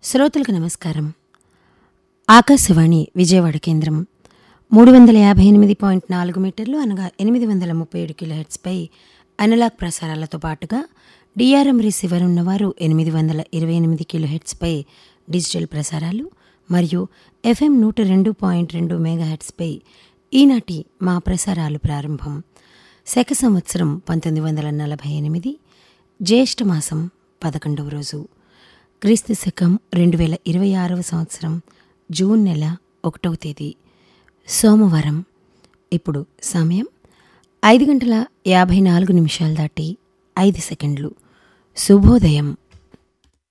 శ్రోతలకు నమస్కారం ఆకాశవాణి విజయవాడ కేంద్రం మూడు వందల యాభై ఎనిమిది పాయింట్ నాలుగు మీటర్లు అనగా ఎనిమిది వందల ముప్పై ఏడు కిలోహెట్స్పై అనలాగ్ ప్రసారాలతో పాటుగా డిఆర్ఎం రిసీవర్ ఉన్నవారు ఎనిమిది వందల ఇరవై ఎనిమిది కిలోహెట్స్పై డిజిటల్ ప్రసారాలు మరియు ఎఫ్ఎం నూట రెండు పాయింట్ రెండు మెగాహెట్స్పై ఈనాటి మా ప్రసారాలు ప్రారంభం శక సంవత్సరం పంతొమ్మిది వందల నలభై ఎనిమిది జ్యేష్ఠ మాసం పదకొండవ రోజు క్రీస్తు శకం రెండు వేల ఇరవై ఆరవ సంవత్సరం జూన్ నెల ఒకటవ తేదీ సోమవారం ఇప్పుడు సమయం ఐదు గంటల యాభై నాలుగు నిమిషాలు దాటి ఐదు సెకండ్లు శుభోదయం